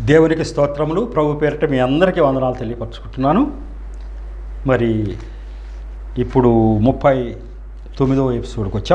దేవునికి స్తోత్రములు ప్రభు పేరిట మీ అందరికీ వందనాలు తెలియపరచుకుంటున్నాను మరి ఇప్పుడు ముప్పై తొమ్మిదవ ఎపిసోడ్కి వచ్చాం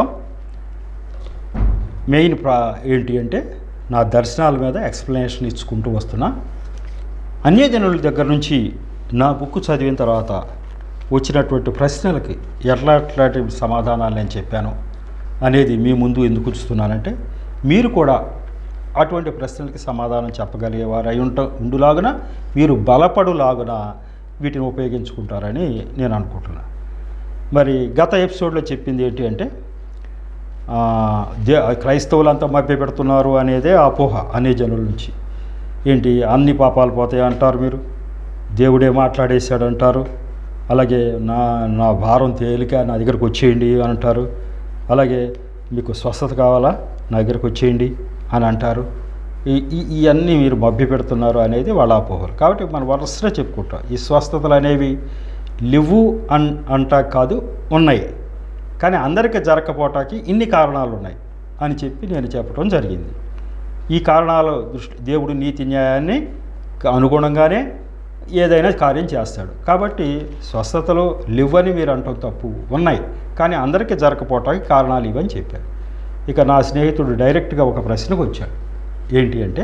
మెయిన్ ప్రా ఏంటి అంటే నా దర్శనాల మీద ఎక్స్ప్లెనేషన్ ఇచ్చుకుంటూ వస్తున్నా అన్యజనుల దగ్గర నుంచి నా బుక్ చదివిన తర్వాత వచ్చినటువంటి ప్రశ్నలకి ఎట్లా ఎట్లాంటి సమాధానాలు నేను చెప్పాను అనేది మీ ముందు ఎందుకు ఉంచుతున్నానంటే మీరు కూడా అటువంటి ప్రశ్నలకి సమాధానం చెప్పగలిగేవారు అయి ఉంట ఉండులాగున మీరు బలపడులాగున వీటిని ఉపయోగించుకుంటారని నేను అనుకుంటున్నాను మరి గత ఎపిసోడ్లో చెప్పింది ఏంటి అంటే ఆ, దే క్రైస్తవులంతా మభ్య పెడుతున్నారు అనేదే అపోహ అనే జనుల నుంచి ఏంటి అన్ని పాపాలు పోతాయి అంటారు మీరు దేవుడే మాట్లాడేశాడు అంటారు అలాగే నా నా భారం తేలిక నా దగ్గరకు వచ్చేయండి అని అంటారు అలాగే మీకు స్వస్థత కావాలా నా దగ్గరకు వచ్చేయండి అని అంటారు ఈ ఈ- ఇవన్నీ మీరు మభ్య పెడుతున్నారు అనేది వాళ్ళ అపోహలు కాబట్టి మనం వరుసగా చెప్పుకుంటాం ఈ స్వస్థతలు అనేవి లివ్వు అన్ అంటా కాదు ఉన్నాయి కానీ అందరికీ జరగకపోవటానికి ఇన్ని కారణాలు ఉన్నాయి అని చెప్పి నేను చెప్పడం జరిగింది ఈ కారణాల దృష్టి దేవుడు నీతి న్యాయాన్ని అనుగుణంగానే ఏదైనా కార్యం చేస్తాడు కాబట్టి స్వస్థతలు లివ్వని మీరు అంటాం తప్పు ఉన్నాయి కానీ అందరికీ జరగకపోవటానికి కారణాలు ఇవని చెప్పారు ఇక నా స్నేహితుడు డైరెక్ట్గా ఒక ప్రశ్నకు వచ్చాడు ఏంటి అంటే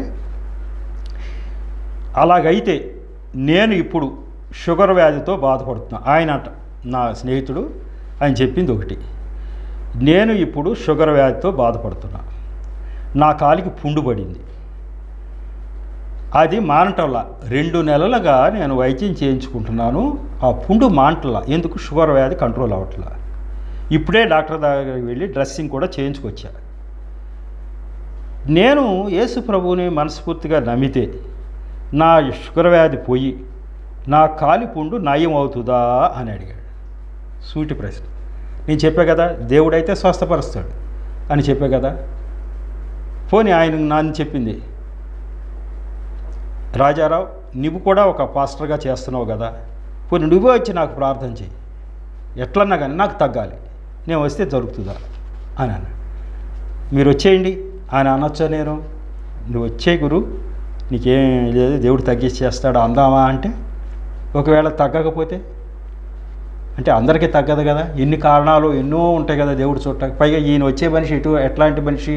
అలాగైతే నేను ఇప్పుడు షుగర్ వ్యాధితో బాధపడుతున్నా ఆయన అంట నా స్నేహితుడు ఆయన చెప్పింది ఒకటి నేను ఇప్పుడు షుగర్ వ్యాధితో బాధపడుతున్నా నా కాలికి పుండు పడింది అది మానటంలా రెండు నెలలుగా నేను వైద్యం చేయించుకుంటున్నాను ఆ పుండు మాంటలా ఎందుకు షుగర్ వ్యాధి కంట్రోల్ అవ్వట్లా ఇప్పుడే డాక్టర్ దగ్గరికి వెళ్ళి డ్రెస్సింగ్ కూడా చేయించుకొచ్చా నేను యేసు ప్రభువుని మనస్ఫూర్తిగా నమ్మితే నా షుగర్ వ్యాధి పోయి నా కాలి పుండు నయం అవుతుందా అని అడిగాడు సూటి ప్రశ్న నేను చెప్పా కదా దేవుడైతే స్వస్థపరుస్తాడు అని చెప్పా కదా పోనీ ఆయన నాన్న చెప్పింది రాజారావు నువ్వు కూడా ఒక పాస్టర్గా చేస్తున్నావు కదా పోనీ నువ్వే వచ్చి నాకు ప్రార్థన చేయి ఎట్లన్నా కానీ నాకు తగ్గాలి నేను వస్తే జరుగుతుందా అని అన్నాడు మీరు వచ్చేయండి ఆయన అనొచ్చా నేను నువ్వు వచ్చే గురు నీకేం లేదు దేవుడు తగ్గించేస్తాడు అందామా అంటే ఒకవేళ తగ్గకపోతే అంటే అందరికీ తగ్గదు కదా ఎన్ని కారణాలు ఎన్నో ఉంటాయి కదా దేవుడు చూడటానికి పైగా ఈయన వచ్చే మనిషి ఇటు ఎట్లాంటి మనిషి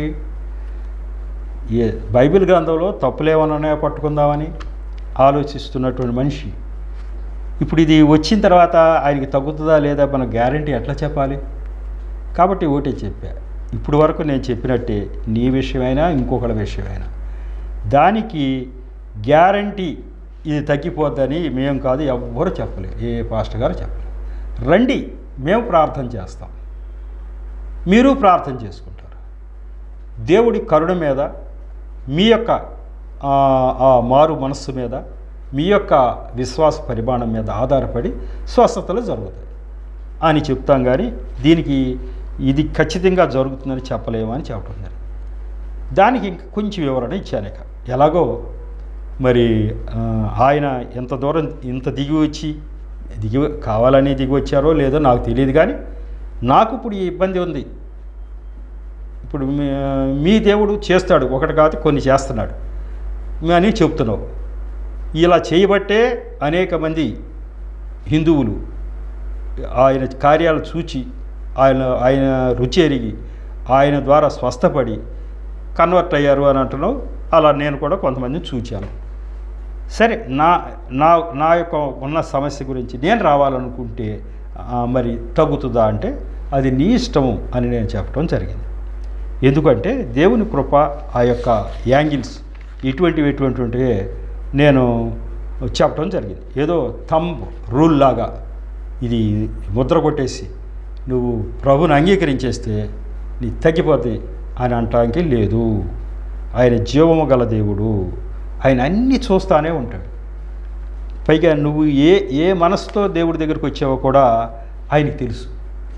ఏ బైబిల్ గ్రంథంలో తప్పులేమన్నా ఉన్నాయో పట్టుకుందామని ఆలోచిస్తున్నటువంటి మనిషి ఇప్పుడు ఇది వచ్చిన తర్వాత ఆయనకి తగ్గుతుందా లేదా మన గ్యారంటీ ఎట్లా చెప్పాలి కాబట్టి ఒకటే చెప్పా ఇప్పుడు వరకు నేను చెప్పినట్టే నీ విషయమైనా ఇంకొకళ్ళ విషయమైనా దానికి గ్యారంటీ ఇది తగ్గిపోద్దని మేము కాదు ఎవ్వరు చెప్పలేదు ఏ పాస్టర్ గారు చెప్పలేదు రండి మేము ప్రార్థన చేస్తాం మీరు ప్రార్థన చేసుకుంటారు దేవుడి కరుణ మీద మీ యొక్క ఆ, ఆ మారు మనస్సు మీద మీ యొక్క విశ్వాస పరిమాణం మీద ఆధారపడి స్వస్థతలు జరుగుతాయి అని చెప్తాం కానీ దీనికి ఇది ఖచ్చితంగా జరుగుతుందని చెప్పలేము అని చెప్పడం జరిగింది దానికి ఇంక కొంచెం వివరణ ఇచ్చాను ఇక ఎలాగో మరి ఆ, ఆయన ఎంత దూరం ఇంత దిగి వచ్చి దిగి కావాలని దిగి వచ్చారో లేదో నాకు తెలియదు కానీ నాకు ఇప్పుడు ఈ ఇబ్బంది ఉంది ఇప్పుడు మీ- మీ దేవుడు చేస్తాడు ఒకటి కాదు కొన్ని చేస్తున్నాడు అని చెప్తున్నావు ఇలా చేయబట్టే అనేక మంది హిందువులు ఆయన కార్యాలు చూచి ఆయన ఆయన రుచి ఎరిగి ఆయన ద్వారా స్వస్థపడి కన్వర్ట్ అయ్యారు అని అంటున్నావు అలా నేను కూడా కొంతమందిని చూచాను సరే నా నా నా యొక్క ఉన్న సమస్య గురించి నేను రావాలనుకుంటే ఆ, మరి తగ్గుతుందా అంటే అది నీ ఇష్టము అని నేను చెప్పడం జరిగింది ఎందుకంటే దేవుని కృప ఆ యొక్క యాంగిల్స్ ఇటువంటివి ఎటువంటివి నేను చెప్పడం జరిగింది ఏదో థంబ్ రూల్ లాగా ఇది ముద్ర కొట్టేసి నువ్వు ప్రభుని అంగీకరించేస్తే నీ తగ్గిపోద్ది అని అనటానికి లేదు ఆయన జీవము గల దేవుడు ఆయన అన్నీ చూస్తానే ఉంటాడు పైగా నువ్వు ఏ ఏ మనసుతో దేవుడి దగ్గరికి వచ్చావో కూడా ఆయనకి తెలుసు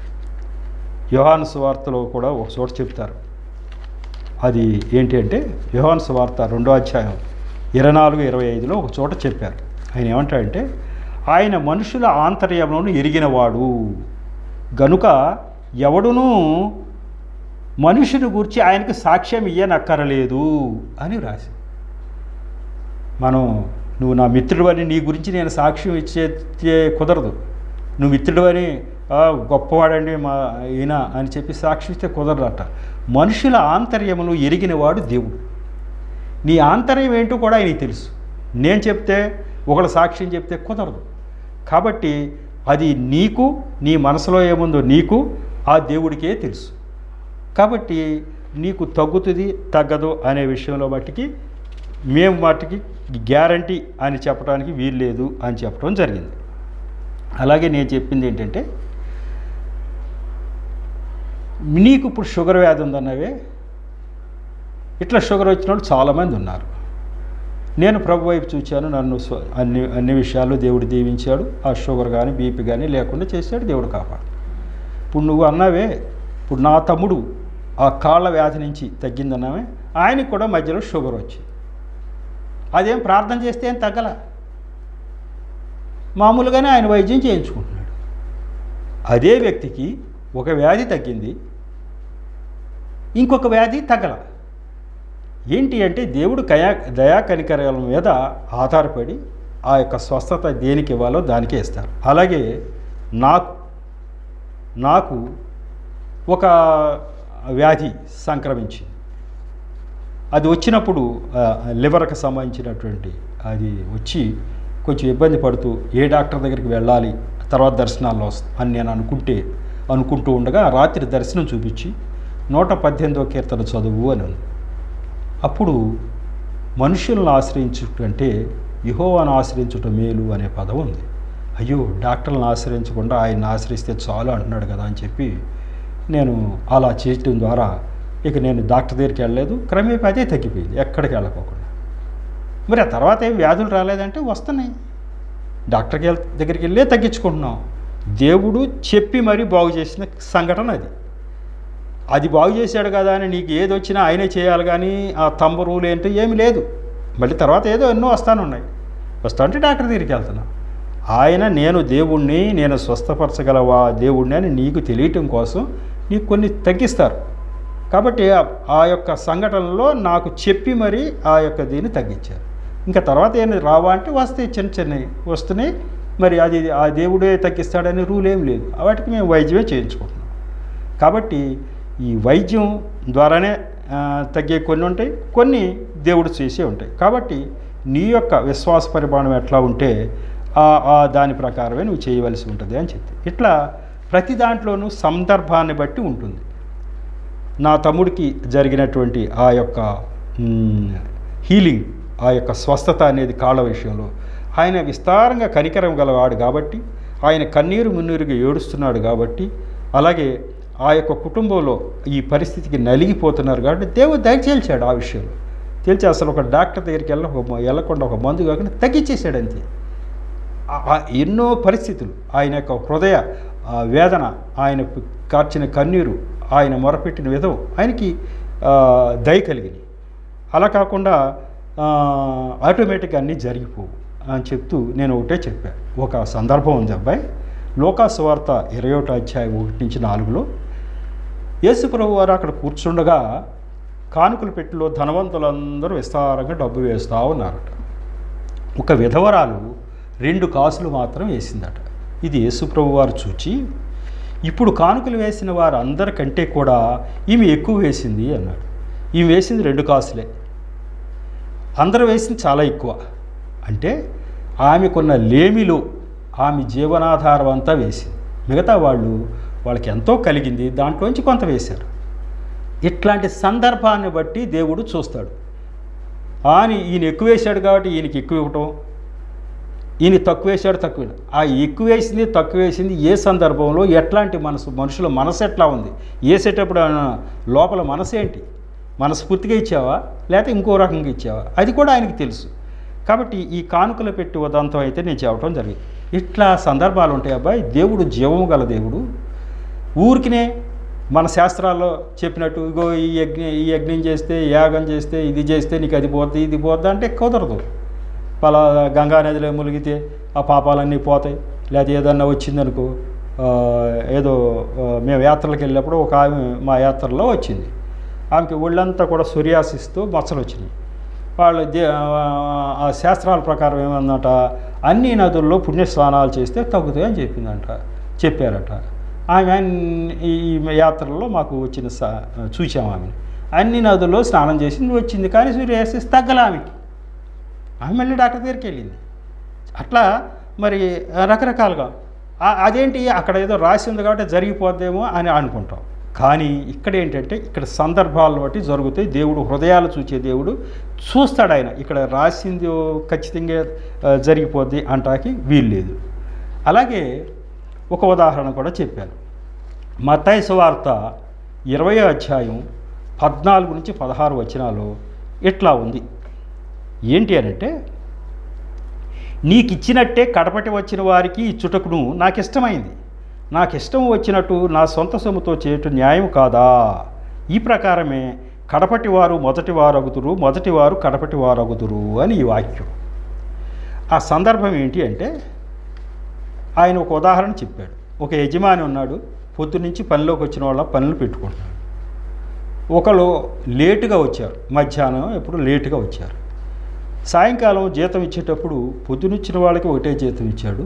యోహాను సువార్తలో కూడా ఒక చోట చెప్తారు అది ఏంటి అంటే యోహాను సువార్త రెండో అధ్యాయం ఇరవై నాలుగు ఇరవై ఐదులో ఒక చోట చెప్పారు ఆయన ఏమంటాడంటే ఆయన మనుషుల ఆంతర్యములను ఎరిగినవాడు గనుక ఎవడునూ మనుషుని గురించి ఆయనకు సాక్ష్యం ఇయ్యనక్కరలేదు అని రాసి మనం నువ్వు నా మిత్రుడు అని నీ గురించి నేను సాక్ష్యం ఇచ్చే ఇచ్చే కుదరదు నువ్వు మిత్రుడు అని "ఆ, గొప్పవాడండి మా ఈయన అని చెప్పి సాక్ష్యం ఇస్తే కుదరదట మనుషుల ఆంతర్యములు ఎరిగినవాడు దేవుడు నీ ఆంతర్యం ఏంటో కూడా ఆయనకి తెలుసు నేను చెప్తే ఒకళ్ళు సాక్ష్యం చెప్తే కుదరదు కాబట్టి అది నీకు నీ మనసులో ఏముందో నీకు ఆ దేవుడికే తెలుసు కాబట్టి నీకు తగ్గుతుంది తగ్గదు అనే విషయంలో మట్టికి మేము మట్టికి గ్యారంటీ అని చెప్పడానికి వీలు లేదు అని చెప్పడం జరిగింది అలాగే నేను చెప్పింది ఏంటంటే నీకు ఇప్పుడు షుగర్ వ్యాధి ఉందన్నవే ఇట్లా షుగర్ వచ్చిన వాళ్ళు చాలామంది ఉన్నారు నేను ప్రభు వైపు చూచాను నన్ను స్వ- అన్ని అన్ని విషయాలు దేవుడు దీవించాడు ఆ షుగర్ కానీ బీపీ కానీ లేకుండా చేశాడు దేవుడు కాపాడు ఇప్పుడు నువ్వు అన్నావే ఇప్పుడు నా తమ్ముడు ఆ కాళ్ళ వ్యాధి నుంచి తగ్గిందన్నావే ఆయనకి కూడా మధ్యలో షుగర్ వచ్చింది అదేం ప్రార్థన చేస్తే ఏం తగ్గల మామూలుగానే ఆయన వైద్యం చేయించుకుంటున్నాడు అదే వ్యక్తికి ఒక వ్యాధి తగ్గింది ఇంకొక వ్యాధి తగ్గల ఏంటి అంటే దేవుడు కయా దయా కనికరాల మీద ఆధారపడి ఆ యొక్క స్వస్థత దేనికి ఇవ్వాలో దానికే ఇస్తారు అలాగే నాకు నాకు ఒక వ్యాధి సంక్రమించింది అది వచ్చినప్పుడు ఆ, లివర్కి సంబంధించినటువంటి అది వచ్చి కొంచెం ఇబ్బంది పడుతూ ఏ డాక్టర్ దగ్గరికి వెళ్ళాలి తర్వాత దర్శనాల్లో వస్తా అని నేను అనుకుంటే అనుకుంటూ ఉండగా రాత్రి దర్శనం చూపించి నూట పద్దెనిమిదో కీర్తన చదువు అని ఉంది అప్పుడు మనుషులను ఆశ్రయించుట అంటే యహోవాను ఆశ్రయించుట మేలు అనే పదం ఉంది అయ్యో డాక్టర్లను ఆశ్రయించకుండా ఆయన్ని ఆశ్రయిస్తే చాలు అంటున్నాడు కదా అని చెప్పి నేను అలా చేయటం ద్వారా ఇక నేను డాక్టర్ దగ్గరికి వెళ్ళలేదు క్రమేపీ అదే తగ్గిపోయింది ఎక్కడికి వెళ్ళకోకుండా మరి ఆ తర్వాత ఏం వ్యాధులు రాలేదంటే వస్తున్నాయి డాక్టర్కి వెళ్ దగ్గరికి వెళ్ళే తగ్గించుకుంటున్నాం దేవుడు చెప్పి మరీ బాగు చేసిన సంఘటన అది అది బాగు చేశాడు కదా అని నీకు ఏది వచ్చినా ఆయనే చేయాలి కానీ ఆ తంబ రూల్ ఏంటో ఏమి లేదు మళ్ళీ తర్వాత ఏదో ఎన్నో వస్తానున్నాయి వస్తా అంటే డాక్టర్ దగ్గరికి వెళ్తున్నా ఆయన నేను దేవుణ్ణి నేను స్వస్థపరచగల వా దేవుణ్ణి అని నీకు తెలియటం కోసం నీకు కొన్ని తగ్గిస్తారు కాబట్టి ఆ- ఆ యొక్క సంఘటనలో నాకు చెప్పి మరి ఆ యొక్క దీన్ని తగ్గించారు ఇంకా తర్వాత ఏమి రావా అంటే వస్తాయి చిన్న చిన్నవి వస్తున్నాయి మరి అది ఆ దేవుడే తగ్గిస్తాడని రూల్ ఏం లేదు వాటికి మేము వైద్యమే చేయించుకుంటున్నాం కాబట్టి ఈ వైద్యం ద్వారానే ఆ, తగ్గే కొన్ని ఉంటాయి కొన్ని దేవుడు చేసే ఉంటాయి కాబట్టి నీ యొక్క విశ్వాస పరిమాణం ఎట్లా ఉంటే ఆ- ఆ దాని ప్రకారమే నువ్వు చేయవలసి ఉంటుంది అని చెప్తే ఇట్లా ప్రతి దాంట్లోనూ సందర్భాన్ని బట్టి ఉంటుంది నా తమ్ముడికి జరిగినటువంటి ఆ యొక్క మ్, హీలింగ్ ఆ యొక్క స్వస్థత అనేది కాళ్ళ విషయంలో ఆయన విస్తారంగా కనికరం గలవాడు కాబట్టి ఆయన కన్నీరు మున్నీరుగా ఏడుస్తున్నాడు కాబట్టి అలాగే ఆ యొక్క కుటుంబంలో ఈ పరిస్థితికి నలిగిపోతున్నారు కాబట్టి దేవుడు దయచేల్చాడు ఆ విషయంలో తేల్చి అసలు ఒక డాక్టర్ దగ్గరికి వెళ్ళ వెళ్ళకుండా ఒక మందు కాకుండా తగ్గించేశాడు అంతే ఆ- ఆ ఎన్నో పరిస్థితులు ఆయన యొక్క హృదయ ఆ, వేదన ఆయన ప- కార్చిన కన్నీరు ఆయన మొరపెట్టిన విధం ఆయనకి ఆ, దయ కలిగింది అలా కాకుండా ఆటోమేటిక్గా అన్నీ జరిగిపోవు అని చెప్తూ నేను ఒకటే చెప్పాను ఒక సందర్భం ఉంది అబ్బాయి లోకాసు వార్త ఇరవై ఒకటో అధ్యాయం ఒకటి నుంచి నాలుగులో యేసుప్రభు వారు అక్కడ కూర్చుండగా కానుకల పెట్టిలో ధనవంతులందరూ విస్తారంగా డబ్బు వేస్తూ ఉన్నారట ఒక విధవరాలు రెండు కాసులు మాత్రం వేసిందట ఇది యేసుప్రభు వారు చూచి ఇప్పుడు కానుకలు వేసిన వారు అందరికంటే కూడా ఈమె ఎక్కువ వేసింది అన్నాడు ఈమె వేసింది రెండు కాసులే అందరూ వేసింది చాలా ఎక్కువ అంటే ఆమెకున్న లేమిలో ఆమె జీవనాధారం అంతా వేసింది మిగతా వాళ్ళు వాళ్ళకి ఎంతో కలిగింది దాంట్లోంచి కొంత వేశారు ఇట్లాంటి సందర్భాన్ని బట్టి దేవుడు చూస్తాడు అని ఈయన ఎక్కువ వేశాడు కాబట్టి ఈయనకి ఎక్కువ ఇవ్వటం ఈయన తక్కువ వేశాడు తక్కువ వేయడం. ఆ ఎక్కువ వేసింది తక్కువ వేసింది ఏ సందర్భంలో ఎట్లాంటి మనసు మనుషుల మనసు ఎట్లా ఉంది వేసేటప్పుడు ఆయన లోపల మనసు ఏంటి మనస్ఫూర్తిగా ఇచ్చావా లేకపోతే ఇంకో రకంగా ఇచ్చావా అది కూడా ఆయనకి తెలుసు కాబట్టి ఈ కానుకలు పెట్టి ఉదంతం అయితే నేను చెప్పడం జరిగింది ఇట్లా సందర్భాలు ఉంటాయి అబ్బాయి దేవుడు జీవము గల దేవుడు ఊరికినే మన శాస్త్రాల్లో చెప్పినట్టు ఇగో ఈ యజ్ఞ ఈ యజ్ఞం చేస్తే యాగం చేస్తే ఇది చేస్తే నీకు అది పోద్ది ఇది పోద్ది అంటే కుదరదు పలా గంగా నదిలో మునిగితే ఆ పాపాలన్నీ పోతాయి లేకపోతే ఏదన్నా వచ్చిందనుకో ఆ, ఏదో ఆ, మేము యాత్రలకు వెళ్ళినప్పుడు ఒక ఆమె మా యాత్రలో వచ్చింది ఆమెకి ఒళ్ళంతా కూడా సూర్యాసిస్తూ మచ్చలు వచ్చినాయి వాళ్ళ దే ఆ శాస్త్రాల ప్రకారం ఏమందట అన్ని నదుల్లో పుణ్య స్నానాలు చేస్తే తగ్గుతాయి అని చెప్పిందంట చెప్పారట ఆమె అన్ని- ఈ ఈ యాత్రలో మాకు వచ్చిన సా చూసాము ఆమెను అన్ని నదుల్లో స్నానం చేసింది వచ్చింది కానీ సూర్యాసిస్ తగ్గల ఆమెకి ఆమె మళ్ళీ డాక్టర్ దగ్గరికి వెళ్ళింది అట్లా మరి రకరకాలుగా ఆ- అదేంటి అక్కడ ఏదో రాసి ఉంది కాబట్టి జరిగిపోద్దేమో అని అనుకుంటాం కానీ ఇక్కడ ఏంటంటే ఇక్కడ సందర్భాలను బట్టి జరుగుతాయి దేవుడు హృదయాలు చూచే దేవుడు చూస్తాడు ఆయన ఇక్కడ రాసింది ఓ ఖచ్చితంగా ఆ, జరిగిపోద్ది అంటాకి వీలు లేదు అలాగే ఒక ఉదాహరణ కూడా చెప్పాను మత్తయి సువార్త ఇరవై అధ్యాయం పద్నాలుగు నుంచి పదహారు వచనాలు ఇట్లా ఉంది ఏంటి అని అంటే నీకు ఇచ్చినట్టే కడపటి వచ్చిన వారికి ఇచ్చుటకును నాకు ఇష్టమైంది నాకు ఇష్టం వచ్చినట్టు నా సొంత సొమ్ముతో చేయటం న్యాయం కాదా ఈ ప్రకారమే కడపటి వారు మొదటి వారు అగుదురు మొదటి వారు కడపటి వారు అగుదురు అని ఈ వాక్యం ఆ సందర్భం ఏంటి అంటే ఆయన ఒక ఉదాహరణ చెప్పాడు ఒక యజమాని ఉన్నాడు పొద్దునుంచి పనిలోకి వచ్చిన వాళ్ళ పనులు పెట్టుకుంటున్నాడు ఒకళ్ళు లేటుగా వచ్చారు మధ్యాహ్నం ఎప్పుడు లేటుగా వచ్చారు సాయంకాలం జీతం ఇచ్చేటప్పుడు పొద్దునిచ్చిన వాళ్ళకి ఒకటే జీతం ఇచ్చాడు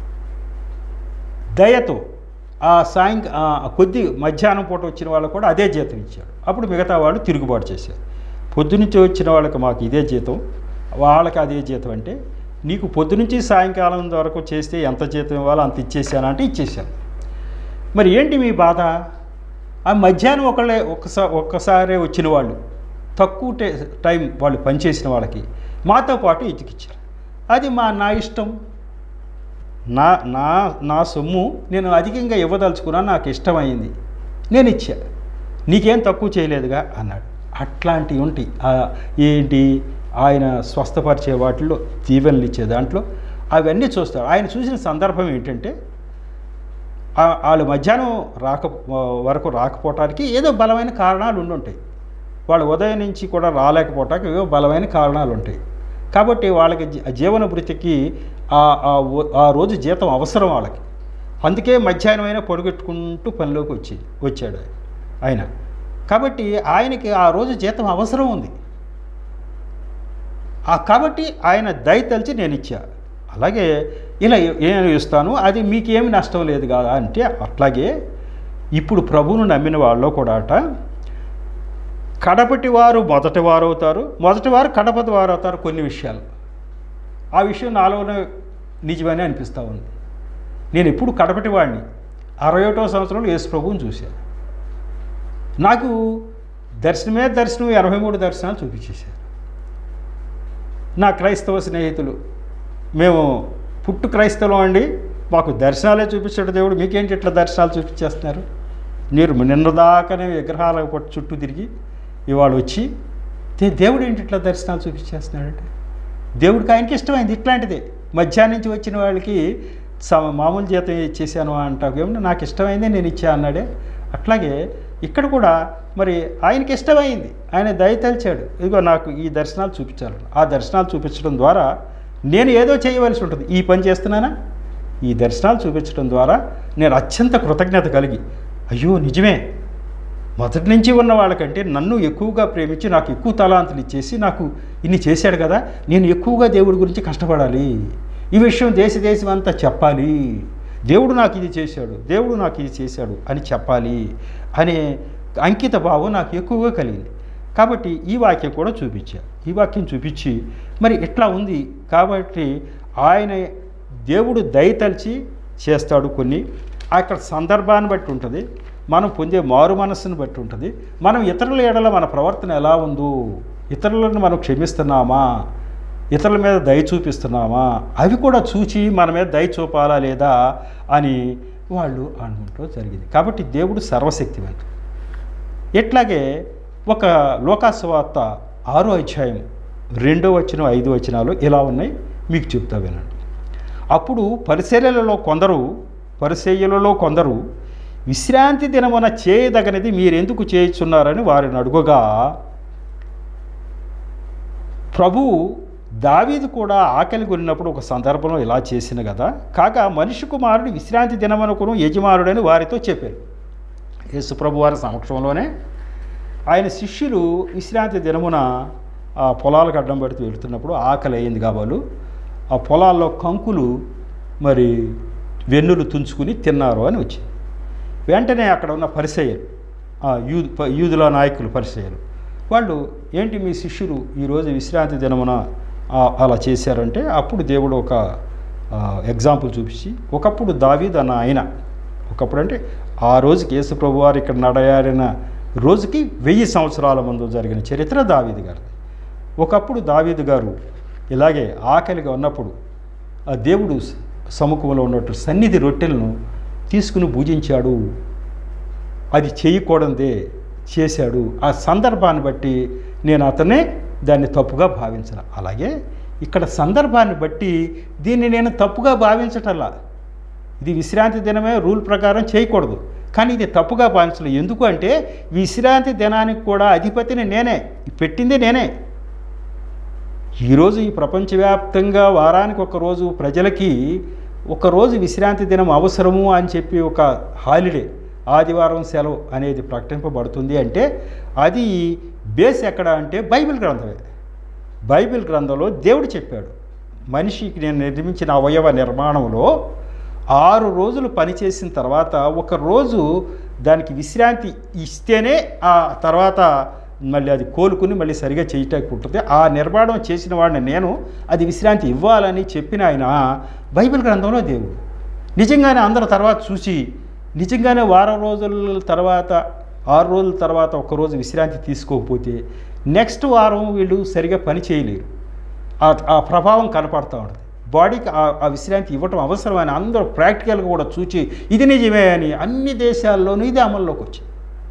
దయతో ఆ సాయంక ఆ కొద్ది మధ్యాహ్నం పూట వచ్చిన వాళ్ళకు కూడా అదే జీతం ఇచ్చాడు అప్పుడు మిగతా వాళ్ళు తిరుగుబాటు చేశారు పొద్దునుంచి వచ్చిన వాళ్ళకి మాకు ఇదే జీతం వాళ్ళకి అదే జీతం అంటే నీకు పొద్దునుంచి సాయంకాలం వరకు చేస్తే ఎంత జీతం ఇవ్వాలో అంత ఇచ్చేసాను అంటే ఇచ్చేసాను మరి ఏంటి మీ బాధ ఆ మధ్యాహ్నం ఒకళ్ళే ఒక్కసారి ఒక్కసారే వచ్చిన వాళ్ళు తక్కువ టే టైం వాళ్ళు పనిచేసిన వాళ్ళకి మాతో పాటు ఇచ్చికిచ్చారు అది మా నా ఇష్టం నా నా నా సొమ్ము నేను అధికంగా ఇవ్వదలుచుకున్నా నాకు ఇష్టమైంది నేను ఇచ్చా నీకేం తక్కువ చేయలేదుగా అన్నాడు అట్లాంటివి ఉంటాయి ఆ ఏంటి ఆయన స్వస్థపరిచే వాటిలో దీవెనలు ఇచ్చే దాంట్లో అవన్నీ చూస్తాడు ఆయన చూసిన సందర్భం ఏంటంటే ఆ- వాళ్ళు మధ్యాహ్నం రాక వరకు రాకపోవటానికి ఏదో బలమైన కారణాలు ఉండుంటాయి వాళ్ళు ఉదయం నుంచి కూడా రాలేకపోవటానికి ఏవో బలమైన కారణాలు ఉంటాయి కాబట్టి వాళ్ళకి జీ- జీవన భృతికి ఆ ఆ ఓ- ఆ రోజు జీతం అవసరం వాళ్ళకి అందుకే మధ్యాహ్నం అయినా పొడిగెట్టుకుంటూ పనిలోకి వచ్చి వచ్చాడు ఆయన కాబట్టి ఆయనకి ఆ రోజు జీతం అవసరం ఉంది ఆ కాబట్టి ఆయన దయ తలిచి నేను ఇచ్చా అలాగే ఇలా నేను ఇస్తాను అది మీకేమి నష్టం లేదు కదా అంటే అట్లాగే ఇప్పుడు ప్రభువును నమ్మిన వాళ్ళు కూడా అట కడపటి వారు మొదటి వారు అవుతారు మొదటి వారు కడపటి వారు అవుతారు కొన్ని విషయాలు ఆ విషయం నాలోనే నిజమని అనిపిస్తూ ఉంది నేను ఎప్పుడు కడపటి వాడిని అరవై ఒకటో సంవత్సరంలో యేసు ప్రభువుని చూశాను నాకు దర్శనమే దర్శనం ఎనభై మూడు దర్శనాలు చూపించేశారు నా క్రైస్తవ స్నేహితులు మేము పుట్టు క్రైస్తవం అండి మాకు దర్శనాలే చూపించాడు దేవుడు మీకేంటి ఇట్లా దర్శనాలు చూపించేస్తున్నారు మీరు నిన్నదాకానే విగ్రహాల పట్టు చుట్టూ తిరిగి ఇవాళ వచ్చి "దే- దేవుడు ఏంటి ఇట్లా దర్శనాలు చూపించేస్తున్నాడంటే దేవుడికి ఆయనకి ఇష్టమైంది ఇట్లాంటిదే మధ్యాహ్నం నుంచి వచ్చిన వాళ్ళకి సమ- మామూలు జీతం ఇచ్చేసాను అంటావు ఏమన్నా నాకు ఇష్టమైందే నేను ఇచ్చా అన్నాడే అట్లాగే ఇక్కడ కూడా మరి ఆయనకి ఇష్టమైంది ఆయన దయ తలిచాడు ఇదిగో నాకు ఈ దర్శనాలు చూపించాలి ఆ దర్శనాలు చూపించడం ద్వారా నేను ఏదో చేయవలసి ఉంటుంది ఈ పని చేస్తున్నానా ఈ దర్శనాలు చూపించడం ద్వారా నేను అత్యంత కృతజ్ఞత కలిగి అయ్యో నిజమే మొదటి నుంచి ఉన్న వాళ్ళకంటే నన్ను ఎక్కువగా ప్రేమించి నాకు ఎక్కువ తలాంతులు ఇచ్చేసి నాకు ఇన్ని చేశాడు కదా నేను ఎక్కువగా దేవుడి గురించి కష్టపడాలి ఈ విషయం దేశ దేశం అంతా చెప్పాలి దేవుడు నాకు ఇది చేశాడు దేవుడు నాకు ఇది చేశాడు అని చెప్పాలి అనే అంకిత భావం నాకు ఎక్కువగా కలిగింది కాబట్టి ఈ వాక్యం కూడా చూపించా ఈ వాక్యం చూపించి మరి ఇట్లా ఉంది కాబట్టి ఆయన దేవుడు దయతలిచి చేస్తాడు కొన్ని అక్కడ సందర్భాన్ని బట్టి ఉంటుంది మనం పొందే మారు మనస్సును బట్టి ఉంటుంది మనం ఇతరుల ఎడల మన ప్రవర్తన ఎలా ఉందో ఇతరులను మనం క్షమిస్తున్నామా ఇతరుల మీద దయ చూపిస్తున్నామా అవి కూడా చూచి మన మీద దయ చూపాలా లేదా అని వాళ్ళు అనుకుంటూ జరిగింది కాబట్టి దేవుడు సర్వశక్తివంతుడు ఇట్లాగే ఒక లోకాసువార్త ఆరో అధ్యాయం రెండో వచనం ఐదో వచనాలు ఇలా ఉన్నాయి మీకు చెప్తా వినండి అప్పుడు పరిశీలలో కొందరు పరిశీలలో కొందరు విశ్రాంతి దినమున చేయదగనిది మీరెందుకు చేయుచున్నారని వారిని అడుగుగా ప్రభువు దావీదు కూడా ఆకలి కొనినప్పుడు ఒక సందర్భంలో ఇలా చేసిన కదా కాగా మనిషి కుమారుడు విశ్రాంతి దినమనుకును యజమానుడని వారితో చెప్పారు యేసు ప్రభు వారి సమక్షంలోనే ఆయన శిష్యులు విశ్రాంతి దినమున ఆ పొలాలకు అడ్డం పెడుతూ వెళ్తున్నప్పుడు ఆకలి అయింది కాబోలు ఆ పొలాల్లో కంకులు మరి వెన్నులు తుంచుకుని తిన్నారు అని వచ్చింది వెంటనే అక్కడ ఉన్న పరిసయ్యలు ఆ యూదు ప- యూదుల నాయకులు పరిసయ్యలు వాళ్ళు ఏంటి మీ శిష్యులు ఈరోజు విశ్రాంతి దినమున ఆ, అలా చేశారంటే అప్పుడు దేవుడు ఒక ఎగ్జాంపుల్ చూపించి ఒకప్పుడు దావీద్ అన్న ఆయన ఒకప్పుడు అంటే ఆ రోజుకి యేసు ప్రభు వారు ఇక్కడ నడయారిన రోజుకి వెయ్యి సంవత్సరాల ముందు జరిగిన చరిత్ర దావీదు గారిది ఒకప్పుడు దావీదు గారు ఇలాగే ఆకలిగా ఉన్నప్పుడు ఆ దేవుడు స- సముఖంలో ఉన్నట్టు సన్నిధి రొట్టెలను తీసుకుని భుజించాడు అది చేయకూడదే చేశాడు ఆ సందర్భాన్ని బట్టి నేను అతనే దాన్ని తప్పుగా భావించను అలాగే ఇక్కడ సందర్భాన్ని బట్టి దీన్ని నేను తప్పుగా భావించటల్లా ఇది విశ్రాంతి దినమే రూల్ ప్రకారం చేయకూడదు కానీ ఇది తప్పుగా భావించలేదు ఎందుకు అంటే విశ్రాంతి దినానికి కూడా అధిపతిని నేనే పెట్టింది నేనే ఈరోజు ఈ ప్రపంచవ్యాప్తంగా వారానికి ఒక రోజు ప్రజలకి ఒక రోజు విశ్రాంతి దినం అవసరము అని చెప్పి ఒక హాలిడే ఆదివారం సెలవు అనేది ప్రకటింపబడుతుంది అంటే అది బేస్ ఎక్కడ అంటే బైబిల్ గ్రంథమే బైబిల్ గ్రంథంలో దేవుడు చెప్పాడు మనిషికి నేను నిర్మించిన అవయవ నిర్మాణంలో ఆరు రోజులు పనిచేసిన తర్వాత ఒక రోజు దానికి విశ్రాంతి ఇస్తేనే ఆ తర్వాత మళ్ళీ అది కోలుకుని మళ్ళీ సరిగా చేయటానికి ఉంటుంది ఆ నిర్మాణం చేసిన వాడిని నేను అది విశ్రాంతి ఇవ్వాలని చెప్పిన ఆయన బైబిల్ గ్రంథంలో దేవుడు నిజంగానే అందరు తర్వాత చూసి నిజంగానే వారం రోజుల తర్వాత ఆరు రోజుల తర్వాత ఒక రోజు విశ్రాంతి తీసుకోకపోతే నెక్స్ట్ వారం వీళ్ళు సరిగా పని చేయలేరు ఆ- ఆ ప్రభావం కనపడతా ఉంటుంది బాడీకి ఆ ఆ విశ్రాంతి ఇవ్వటం అవసరమని అందరూ ప్రాక్టికల్గా కూడా చూచి ఇది నిజమే అని అన్ని దేశాల్లోనూ ఇది అమల్లోకి వచ్చింది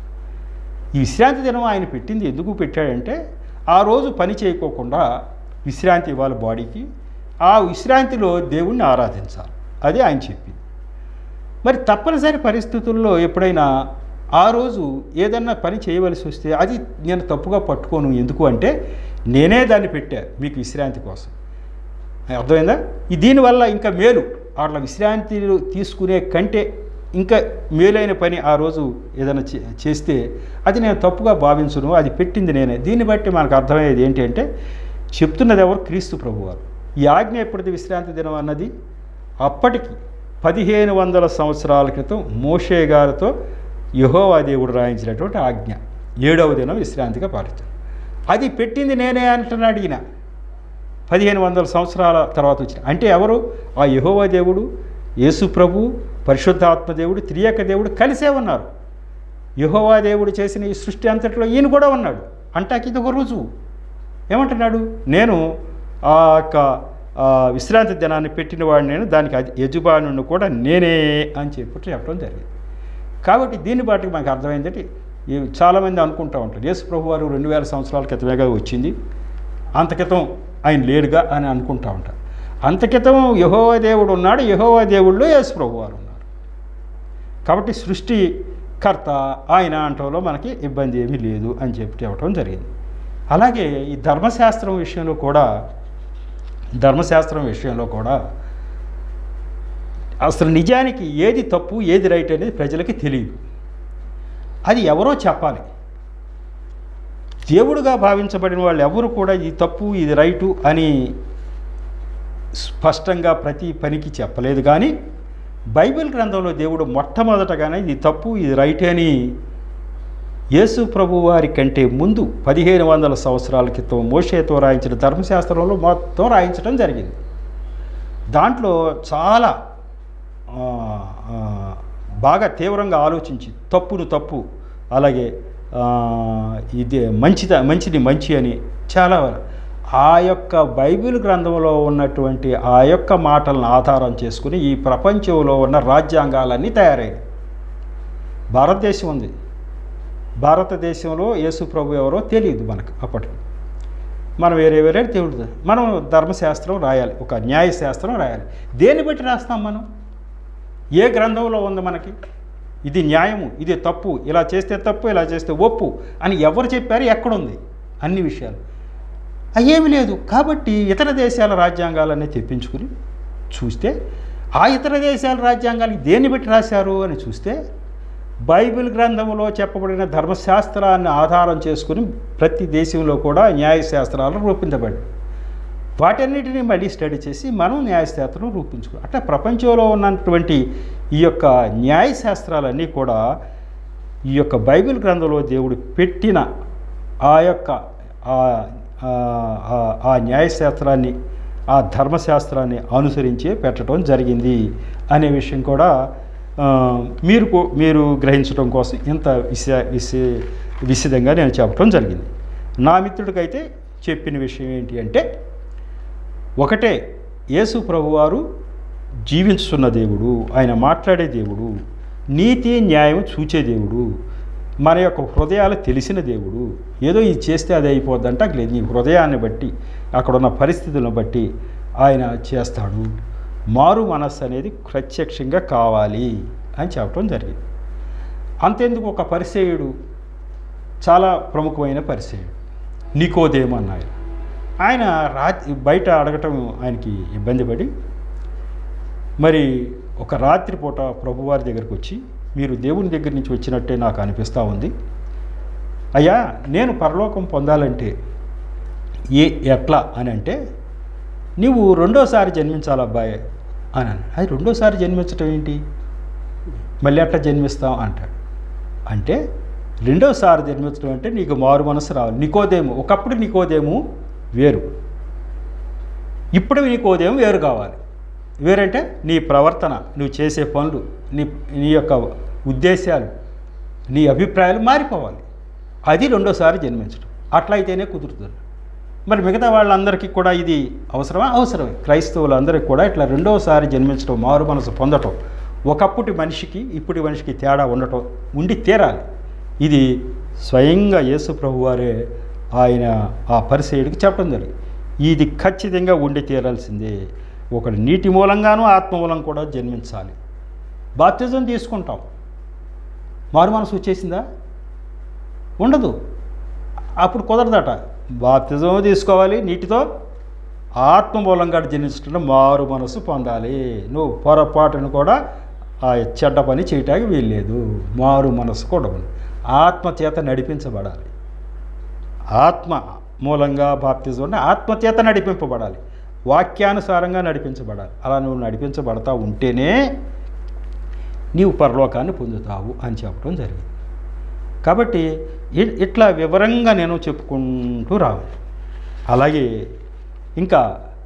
ఈ విశ్రాంతి దినం ఆయన పెట్టింది ఎందుకు పెట్టాడంటే ఆ రోజు పని చేయకోకుండా విశ్రాంతి ఇవ్వాలి బాడీకి ఆ విశ్రాంతిలో దేవుణ్ణి ఆరాధించాలి అది ఆయన చెప్పింది మరి తప్పనిసరి పరిస్థితుల్లో ఎప్పుడైనా ఆ రోజు ఏదన్నా పని చేయవలసి వస్తే అది నేను తప్పుగా పట్టుకోను ఎందుకు అంటే నేనే దాన్ని పెట్టా మీకు విశ్రాంతి కోసం అర్థమైందా ఈ దీనివల్ల ఇంకా మేలు అట్లా విశ్రాంతి తీసుకునే కంటే ఇంకా మేలైన పని ఆ రోజు ఏదైనా చే- చేస్తే అది నేను తప్పుగా భావించును అది పెట్టింది నేనే దీన్ని బట్టి మనకు అర్థమయ్యేది ఏంటి అంటే చెప్తున్నది ఎవరు క్రీస్తు ప్రభువారు ఈ ఆజ్ఞ ఎప్పటిది విశ్రాంతి దినం అన్నది అప్పటికి పదిహేను వందల సంవత్సరాల క్రితం మోషే గారితో యహోవా దేవుడు రాయించినటువంటి ఆజ్ఞ ఏడవ దినం విశ్రాంతిగా పాలించారు అది పెట్టింది నేనే అంటున్నాడు ఈయన పదిహేను వందల సంవత్సరాల తర్వాత వచ్చిన అంటే ఎవరు ఆ యహోవా దేవుడు యేసు ప్రభు పరిశుద్ధాత్మ దేవుడు త్రియేక దేవుడు కలిసే ఉన్నారు యహోవా దేవుడు చేసిన ఈ సృష్టి అంతట్లో ఈయన కూడా ఉన్నాడు అంటాకి ఇది ఒక రుజువు ఏమంటున్నాడు నేను ఆ యొక్క ఆ, విశ్రాంతి దినాన్ని పెట్టిన వాడిని నేను దానికి అది యజమానుని కూడా నేనే అని చెప్పి చెప్పడం జరిగింది కాబట్టి దీన్ని బట్టి మనకు అర్థమైందంటే ఈ చాలామంది అనుకుంటూ ఉంటారు యేసు ప్రభు వారు రెండు వేల సంవత్సరాల క్రితమేగా వచ్చింది అంత క్రితం ఆయన లేడుగా అని అనుకుంటూ ఉంటారు అంత క్రితం యహోవా దేవుడు ఉన్నాడు యహోవా దేవుళ్ళు యేసు ప్రభు వారు ఉన్నారు కాబట్టి సృష్టికర్త ఆయన అంటంలో మనకి ఇబ్బంది ఏమీ లేదు అని చెప్పి చెప్పడం జరిగింది అలాగే ఈ ధర్మశాస్త్రం విషయంలో కూడా ధర్మశాస్త్రం విషయంలో కూడా అసలు నిజానికి ఏది తప్పు ఏది రైట్ అనేది ప్రజలకి తెలియదు అది ఎవరో చెప్పాలి దేవుడుగా భావించబడిన వాళ్ళు ఎవరు కూడా ఇది తప్పు ఇది రైటు అని స్పష్టంగా ప్రతి పనికి చెప్పలేదు కానీ బైబిల్ గ్రంథంలో దేవుడు మొట్టమొదటగానే ఇది తప్పు ఇది రైట్ అని యేసు ప్రభు వారి కంటే ముందు పదిహేను వందల సంవత్సరాల క్రితం మోషేతో రాయించిన ధర్మశాస్త్రంలో మొత్తం రాయించడం జరిగింది దాంట్లో చాలా ఆ, ఆ, బాగా తీవ్రంగా ఆలోచించి తప్పును తప్పు అలాగే ఆ, ఇది మంచిద మంచిది మంచి అని చాలా ఆ యొక్క బైబిల్ గ్రంథంలో ఉన్నటువంటి ఆ యొక్క మాటలను ఆధారం చేసుకుని ఈ ప్రపంచంలో ఉన్న రాజ్యాంగాలన్నీ తయారయ్యాయి భారతదేశం ఉంది భారతదేశంలో యేసు ప్రభు ఎవరో తెలియదు మనకు అప్పటికి మనం వేరే వేరే దేవుడు మనం ధర్మశాస్త్రం రాయాలి ఒక న్యాయశాస్త్రం రాయాలి దేన్ని బట్టి రాస్తాం మనం ఏ గ్రంథంలో ఉంది మనకి ఇది న్యాయము ఇది తప్పు ఇలా చేస్తే తప్పు ఇలా చేస్తే ఒప్పు అని ఎవరు చెప్పారు ఎక్కడుంది అన్ని విషయాలు అయ్యేమి లేదు కాబట్టి ఇతర దేశాల రాజ్యాంగాలన్నీ తెప్పించుకుని చూస్తే ఆ ఇతర దేశాల రాజ్యాంగాలు దేన్ని బట్టి రాశారు అని చూస్తే బైబిల్ గ్రంథంలో చెప్పబడిన ధర్మశాస్త్రాన్ని ఆధారం చేసుకుని ప్రతి దేశంలో కూడా న్యాయశాస్త్రాలు రూపించబడి వాటన్నిటిని మళ్ళీ స్టడీ చేసి మనం న్యాయశాస్త్రం రూపించుకో అట్లా ప్రపంచంలో ఉన్నటువంటి ఈ యొక్క న్యాయశాస్త్రాలన్నీ కూడా ఈ యొక్క బైబిల్ గ్రంథంలో దేవుడు పెట్టిన ఆ యొక్క ఆ- ఆ- ఆ- ఆ న్యాయశాస్త్రాన్ని ఆ ధర్మశాస్త్రాన్ని అనుసరించే పెట్టడం జరిగింది అనే విషయం కూడా ఆ, మీరు కూ- మీరు గ్రహించడం కోసం ఇంత విశ విశ విశదంగా నేను చెప్పడం జరిగింది నా మిత్రుడికైతే చెప్పిన విషయం ఏంటి అంటే ఒకటే యేసు ప్రభువారు జీవించుతున్న దేవుడు ఆయన మాట్లాడే దేవుడు నీతి న్యాయం చూచే దేవుడు మన యొక్క హృదయాలు తెలిసిన దేవుడు ఏదో ఇది చేస్తే అది అయిపోద్దంటే అక్కడ నీ హృదయాన్ని బట్టి అక్కడ ఉన్న పరిస్థితులను బట్టి ఆయన చేస్తాడు మారు మనస్సు అనేది ప్రత్యక్షంగా కావాలి అని చెప్పడం జరిగింది అంతెందుకు ఒక పరిసేయుడు చాలా ప్రముఖమైన పరిసేయుడు నికోదేమన్నాయన ఆయన రా బయట అడగటం ఆయనకి ఇబ్బంది పడి మరి ఒక రాత్రిపూట ప్రభువారి దగ్గరికి వచ్చి మీరు దేవుని దగ్గర నుంచి వచ్చినట్టే నాకు అనిపిస్తూ ఉంది అయ్యా నేను పరలోకం పొందాలంటే ఏ ఎట్లా అని అంటే నీవు రెండోసారి జన్మించాలి అబ్బాయి అని అన్నాడు. అది రెండోసారి జన్మించటం ఏంటి మళ్ళీ అట్లా జన్మిస్తాం అంటాడు అంటే రెండోసారి జన్మించడం అంటే నీకు మారు మనసు రావాలి నికోదేము ఒకప్పుడు నికోదేము వేరు ఇప్పుడు నీకోదేమో వేరు కావాలి వేరంటే నీ ప్రవర్తన నువ్వు చేసే పనులు నీ నీ యొక్క ఉద్దేశాలు నీ అభిప్రాయాలు మారిపోవాలి అది రెండోసారి జన్మించడం అట్లయితేనే కుదురుతుంది మరి మిగతా వాళ్ళందరికీ కూడా ఇది అవసరమా అవసరమే క్రైస్తవులందరికీ కూడా ఇట్లా రెండోసారి జన్మించడం మారు మనసు పొందటం ఒకప్పటి మనిషికి ఇప్పటి మనిషికి తేడా ఉండటం ఉండి తీరాలి ఇది స్వయంగా యేసు ప్రభు వారే ఆయన ఆ పరిచయుడికి చెప్పడం జరిగింది ఇది ఖచ్చితంగా ఉండి తీరాల్సిందే ఒకడు నీటి మూలంగాను ఆత్మ మూలం కూడా జన్మించాలి బాప్తిజం తీసుకుంటాం మారు మనసు వచ్చేసిందా ఉండదు అప్పుడు కుదరదట బాప్తిజం తీసుకోవాలి నీటితో ఆత్మ మూలంగా జన్మించడం మారు మనసు పొందాలి నువ్వు పొరపాటును కూడా ఆ చెడ్డ పని చేయటానికి వీల్లేదు మారు మనసు కూడా ఉంది ఆత్మ చేత నడిపించబడాలి ఆత్మ మూలంగా బాప్తిజం అంటే ఆత్మ చేత నడిపింపబడాలి వాక్యానుసారంగా నడిపించబడాలి అలా నువ్వు నడిపించబడతా ఉంటేనే నీవు పరలోకాన్ని పొందుతావు అని చెప్పడం జరిగింది కాబట్టి ఇ- ఇట్లా వివరంగా నేను చెప్పుకుంటూ రావాలి అలాగే ఇంకా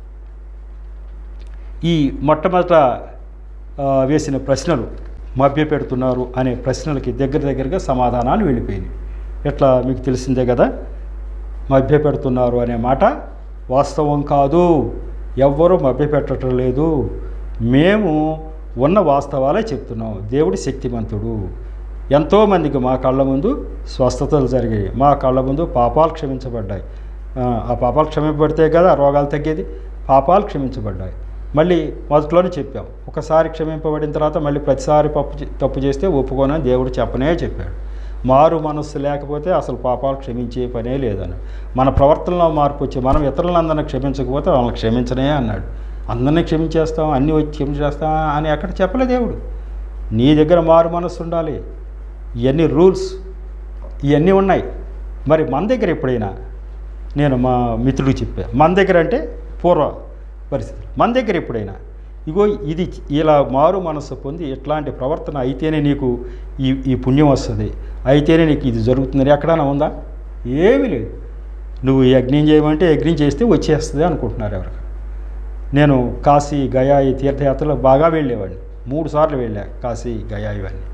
ఈ మొట్టమొదట ఆ, వేసిన ప్రశ్నలు మభ్యపెడుతున్నారు అనే ప్రశ్నలకి దగ్గర దగ్గరగా సమాధానాలు వెళ్ళిపోయినాయి ఎట్లా మీకు తెలిసిందే కదా మభ్యపెడుతున్నారు అనే మాట వాస్తవం కాదు ఎవ్వరూ మభ్యపెట్టడం లేదు మేము ఉన్న వాస్తవాలే చెప్తున్నాం దేవుడి శక్తిమంతుడు ఎంతోమందికి మా కళ్ళ ముందు స్వస్థతలు జరిగాయి మా కళ్ళ ముందు పాపాలు క్షమించబడ్డాయి ఆ, ఆ పాపాలు క్షమింపబడితే కదా రోగాలు తగ్గేది పాపాలు క్షమించబడ్డాయి మళ్ళీ మొదట్లోనే చెప్పాం ఒకసారి క్షమింపబడిన తర్వాత మళ్ళీ ప్రతిసారి పప్పు చే- తప్పు చేస్తే ఒప్పుకోనని దేవుడు చెప్పనే చెప్పాడు మారు మనస్సు లేకపోతే అసలు పాపాలు క్షమించే పనే లేదని మన ప్రవర్తనలో మార్పు వచ్చి మనం ఇతరులందరినీ క్షమించకపోతే వాళ్ళని క్షమించనే అన్నాడు అందరినీ క్షమించేస్తాం అన్నీ వచ్చి క్షమించేస్తాం అని ఎక్కడ చెప్పలే దేవుడు నీ దగ్గర మారు మనస్సు ఉండాలి ఇవన్నీ రూల్స్ ఇవన్నీ ఉన్నాయి మరి మన దగ్గర ఎప్పుడైనా నేను మా మిత్రుడికి చెప్పా మన దగ్గర అంటే పూర్వ పరిస్థితి మన దగ్గర ఎప్పుడైనా ఇగో ఇది ఇలా మారు మనస్సు పొంది ఎట్లాంటి ప్రవర్తన అయితేనే నీకు ఈ ఈ పుణ్యం వస్తుంది అయితేనే నీకు ఇది జరుగుతుందని ఎక్కడైనా ఉందా ఏమీ లేదు నువ్వు యజ్ఞం చేయమంటే యజ్ఞం చేస్తే వచ్చేస్తుంది అనుకుంటున్నారు ఎవరికి నేను కాశీ గయా ఈ తీర్థయాత్రలో బాగా వెళ్ళేవాడిని మూడు సార్లు వెళ్ళా కాశీ గయా ఇవన్నీ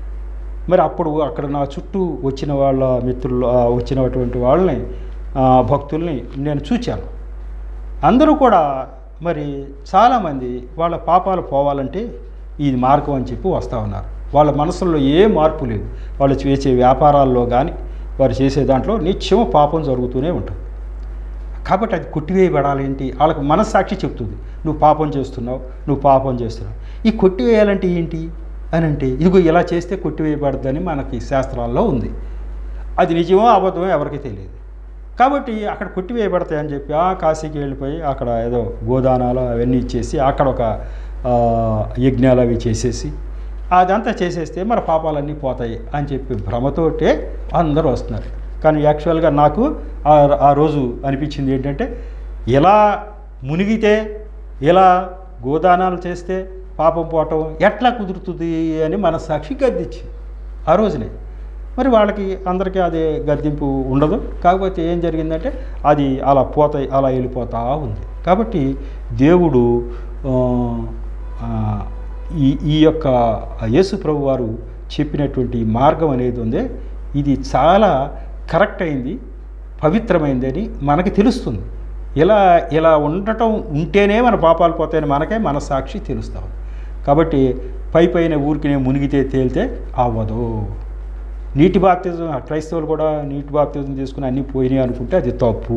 మరి అప్పుడు అక్కడ నా చుట్టూ వచ్చిన వాళ్ళ మిత్రులు ఆ, వచ్చినటువంటి వాళ్ళని ఆ, భక్తుల్ని నేను చూచాను అందరూ కూడా మరి చాలామంది వాళ్ళ పాపాలు పోవాలంటే ఇది మార్గం అని చెప్పి వస్తూ ఉన్నారు వాళ్ళ మనసుల్లో ఏ మార్పు లేదు వాళ్ళు చేసే వ్యాపారాల్లో కానీ వారు చేసే దాంట్లో నిత్యం పాపం జరుగుతూనే ఉంటుంది కాబట్టి అది కొట్టివేయబడాలి ఏంటి వాళ్ళకి మనస్సాక్షి చెప్తుంది నువ్వు పాపం చేస్తున్నావు నువ్వు పాపం చేస్తున్నావు ఈ కొట్టివేయాలంటే ఏంటి అని అంటే ఇదిగో ఇలా చేస్తే కొట్టివేయబడద్దని మనకి శాస్త్రాల్లో ఉంది అది నిజమో అబద్ధమో ఎవరికీ తెలియదు కాబట్టి అక్కడ కొట్టివేయబడతాయని చెప్పి ఆ కాశీకి వెళ్ళిపోయి అక్కడ ఏదో గోదానాలు అవన్నీ ఇచ్చేసి అక్కడ ఒక ఆ, యజ్ఞాలు అవి చేసేసి అదంతా చేసేస్తే మన పాపాలన్నీ పోతాయి అని చెప్పి భ్రమతోటే అందరూ వస్తున్నారు కానీ యాక్చువల్గా నాకు ఆ ఆ రోజు అనిపించింది ఏంటంటే ఇలా మునిగితే ఇలా గోదానాలు చేస్తే పాపం పోవటం ఎట్లా కుదురుతుంది అని మన సాక్షి గద్దించి ఆ రోజునే మరి వాళ్ళకి అందరికీ అది గద్దింపు ఉండదు కాకపోతే ఏం జరిగిందంటే అది అలా పోతాయి అలా వెళ్ళిపోతా ఉంది కాబట్టి దేవుడు ఆ, ఆ, ఈ ఈ యొక్క యేసు ప్రభు వారు చెప్పినటువంటి ఈ మార్గం అనేది ఉంది ఇది చాలా కరెక్ట్ అయింది పవిత్రమైందని మనకి తెలుస్తుంది ఇలా ఇలా ఉండటం ఉంటేనే మన పాపాలు పోతాయని మనకే మన సాక్షి తెలుస్తాం కాబట్టి పై పైన ఊరికి మునిగితే తేలితే అవ్వదు నీటి బాప్తిజం ఆ క్రైస్తవులు కూడా నీటి బాప్తిజం తీసుకుని అన్నీ పోయినాయి అనుకుంటే అది తప్పు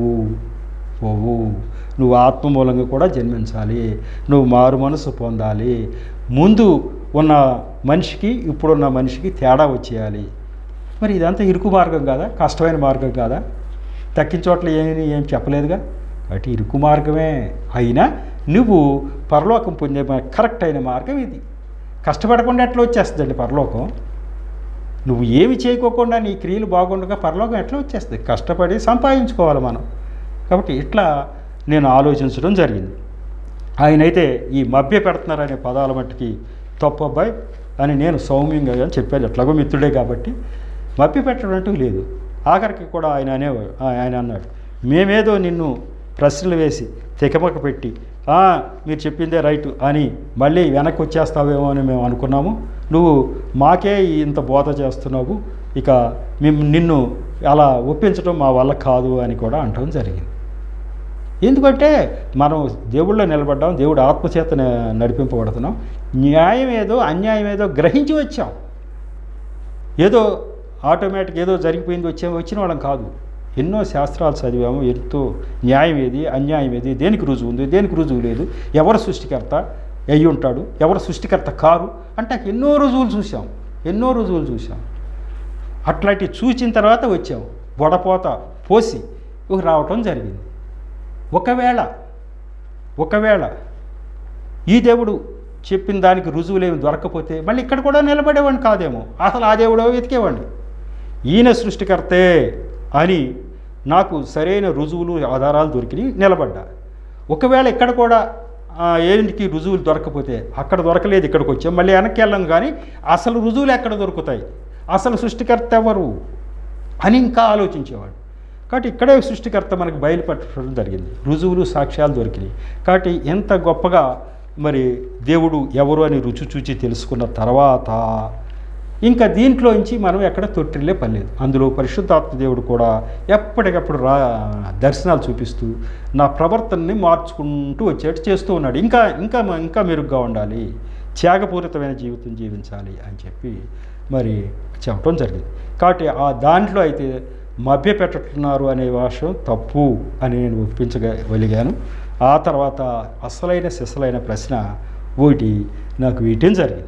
పోవు నువ్వు ఆత్మ మూలంగా కూడా జన్మించాలి నువ్వు మారు మనసు పొందాలి ముందు ఉన్న మనిషికి ఇప్పుడున్న మనిషికి తేడా వచ్చేయాలి మరి ఇదంతా ఇరుకు మార్గం కాదా కష్టమైన మార్గం కాదా తక్కిన చోట్ల ఏమి ఏం చెప్పలేదుగా కాబట్టి ఇరుకు మార్గమే అయినా నువ్వు పరలోకం పొందే మా- కరెక్ట్ అయిన మార్గం ఇది కష్టపడకుండా ఎట్లా వచ్చేస్తుందండి పరలోకం నువ్వు ఏమి చేయకోకుండా నీ క్రియలు బాగుండగా పరలోకం ఎట్లా వచ్చేస్తుంది కష్టపడి సంపాదించుకోవాలి మనం కాబట్టి ఇట్లా నేను ఆలోచించడం జరిగింది ఆయనైతే ఈ మభ్య పెడుతున్నారనే పదాల మట్టుకి తప్పు అబ్బాయి అని నేను సౌమ్యంగా అని చెప్పాను ఎట్లాగో మిత్రుడే కాబట్టి మభ్య పెట్టడం అంటూ లేదు ఆఖరికి కూడా ఆయన అనే ఆయన అన్నాడు మేమేదో నిన్ను ప్రశ్నలు వేసి తికమక పెట్టి "ఆ, మీరు చెప్పిందే రైట్ అని మళ్ళీ వెనక్కి వచ్చేస్తావేమో అని మేము అనుకున్నాము నువ్వు మాకే ఇంత బోధ చేస్తున్నావు ఇక మేము నిన్ను అలా ఒప్పించడం మా వల్ల కాదు అని కూడా అంటం జరిగింది ఎందుకంటే మనం దేవుళ్ళో నిలబడ్డాం దేవుడు ఆత్మచేత న- నడిపింపబడుతున్నాం న్యాయం ఏదో అన్యాయం ఏదో గ్రహించి వచ్చాం ఏదో ఆటోమేటిక్ ఏదో జరిగిపోయింది వచ్చే వచ్చిన వాళ్ళం కాదు ఎన్నో శాస్త్రాలు చదివాము ఎంతో న్యాయం ఏది అన్యాయం ఏది దేనికి రుజువు ఉంది దేనికి రుజువు లేదు ఎవరు సృష్టికర్త అయ్యి ఉంటాడు ఎవరు సృష్టికర్త కారు అంటే ఎన్నో రుజువులు చూసాం ఎన్నో రుజువులు చూసాం అట్లాంటి చూసిన తర్వాత వచ్చాం వడపోత పోసి ఇక రావటం జరిగింది ఒకవేళ ఒకవేళ ఈ దేవుడు చెప్పిన దానికి రుజువులేమి దొరకకపోతే మళ్ళీ ఇక్కడ కూడా నిలబడేవాడిని కాదేమో అసలు ఆ దేవుడో వెతికేవాడిని ఈయన సృష్టికర్తే అని నాకు సరైన రుజువులు ఆధారాలు దొరికి నిలబడ్డా ఒకవేళ ఇక్కడ కూడా ఆ, ఏంటికి రుజువులు దొరకకపోతే అక్కడ దొరకలేదు ఇక్కడికి వచ్చాం మళ్ళీ వెనక్కి వెళ్ళాం కానీ అసలు రుజువులు ఎక్కడ దొరుకుతాయి అసలు సృష్టికర్త ఎవరు అని ఇంకా ఆలోచించేవాడు కాబట్టి ఇక్కడే సృష్టికర్త మనకు బయలుపరచడం జరిగింది రుజువులు సాక్ష్యాలు దొరికినాయి కాబట్టి ఎంత గొప్పగా మరి దేవుడు ఎవరు అని రుచి చూచి తెలుసుకున్న తర్వాత ఇంకా దీంట్లోంచి మనం ఎక్కడ తొట్టిల్లే పని లేదు అందులో పరిశుద్ధాత్మ దేవుడు కూడా ఎప్పటికప్పుడు రా దర్శనాలు చూపిస్తూ నా ప్రవర్తనని మార్చుకుంటూ వచ్చేట్టు చేస్తూ ఉన్నాడు ఇంకా ఇంకా ఇంకా మెరుగ్గా ఉండాలి త్యాగపూరితమైన జీవితం జీవించాలి అని చెప్పి మరి చెప్పడం జరిగింది కాబట్టి ఆ దాంట్లో అయితే మభ్య పెట్టుతున్నారు అనే విషయం తప్పు అని నేను ఒప్పించగలిగాను ఆ తర్వాత అసలైన సిసలైన ప్రశ్న ఒకటి నాకు వేయటం జరిగింది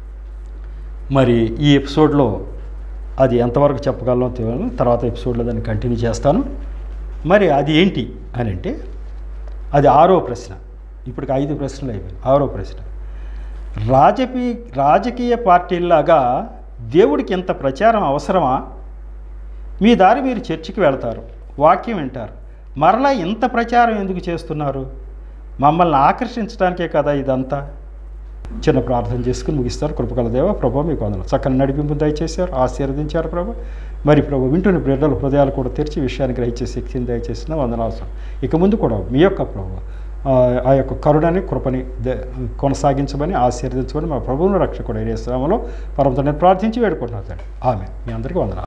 మరి ఈ ఎపిసోడ్లో అది ఎంతవరకు చెప్పగలను తెలియదు తర్వాత ఎపిసోడ్లో దాన్ని కంటిన్యూ చేస్తాను మరి అది ఏంటి అని అంటే అది ఆరో ప్రశ్న ఇప్పటికి ఐదు ప్రశ్నలు అయిపోయాయి ఆరో ప్రశ్న రాజకీ రాజకీయ పార్టీల్లాగా దేవుడికి ఎంత ప్రచారం అవసరమా మీ దారి మీరు చర్చికి వెళ్తారు వాక్యం వింటారు మరలా ఇంత ప్రచారం ఎందుకు చేస్తున్నారు మమ్మల్ని ఆకర్షించడానికే కదా ఇదంతా చిన్న ప్రార్థన చేసుకుని ముగిస్తారు కృపకల దేవ ప్రభు మీకు వందలు చక్కని నడిపింపు దయచేశారు ఆశీర్వదించారు ప్రభు మరి ప్రభు వింటున్న బిడ్డల హృదయాలు కూడా తెరిచి విషయాన్ని గ్రహించే శక్తిని దయచేసిన వందనావసరం ఇక ముందు కూడా మీ యొక్క ప్రభు ఆ, ఆ యొక్క కరుణని కృపని ద- కొనసాగించమని ఆశీర్వదించమని మా ప్రభువును రక్షకుడు అయిన శ్రమలో పరమతో నేను ప్రార్థించి వేడుకుంటున్నాను తండ్రి ఆమె మీ అందరికీ వందనాలు